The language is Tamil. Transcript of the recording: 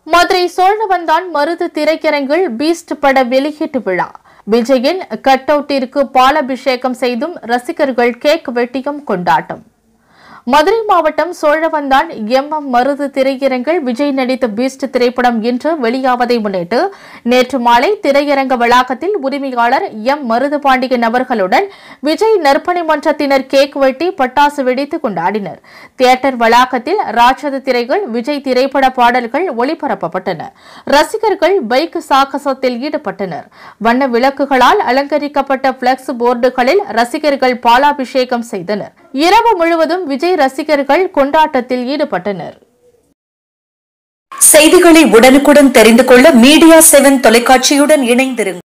மதுரை சோழவந்தான் மருது திரையரங்கில் பீஸ்ட் பட வெளியீட்டு விழா விஜயின் கட் அவுட்டிற்கு பாலாபிஷேகம் செய்தும் ரசிகர்கள் கேக் வெட்டியும் கொண்டாட்டம் மதுரை மாவட்டம் சோழவந்தான் எம் எம் மருது திரையரங்கில் விஜய் நடித்த பீஸ்ட் திரைப்படம் இன்று வெளியாவதை முன்னிட்டு நேற்று மாலை திரையரங்க வளாகத்தில் உரிமையாளர் எம் மருது பாண்டியன் அவர்களுடன் விஜய் நற்பணி மன்றத்தினர் கேக் வெட்டி பட்டாசு வெடித்து கொண்டாடினர் தியேட்டர் வளாகத்தில் ராட்சத திரைகள் விஜய் திரைப்பட பாடல்கள் ஒளிபரப்பப்பட்டன ரசிகர்கள் பைக் சாகசத்தில் ஈடுபட்டனர் வண்ண விளக்குகளால் அலங்கரிக்கப்பட்ட பிளக்ஸ் போர்டுகளில் ரசிகர்கள் பாலாபிஷேகம் செய்தனர் இரவு முழுவதும் விஜய் ரசிகர்கள் கொண்டாட்டத்தில் ஈடுபட்டனர் செய்திகளை உடனுக்குடன் தெரிந்து கொள்ள மீடியா செவன் தொலைக்காட்சியுடன் இணைந்திருங்கள்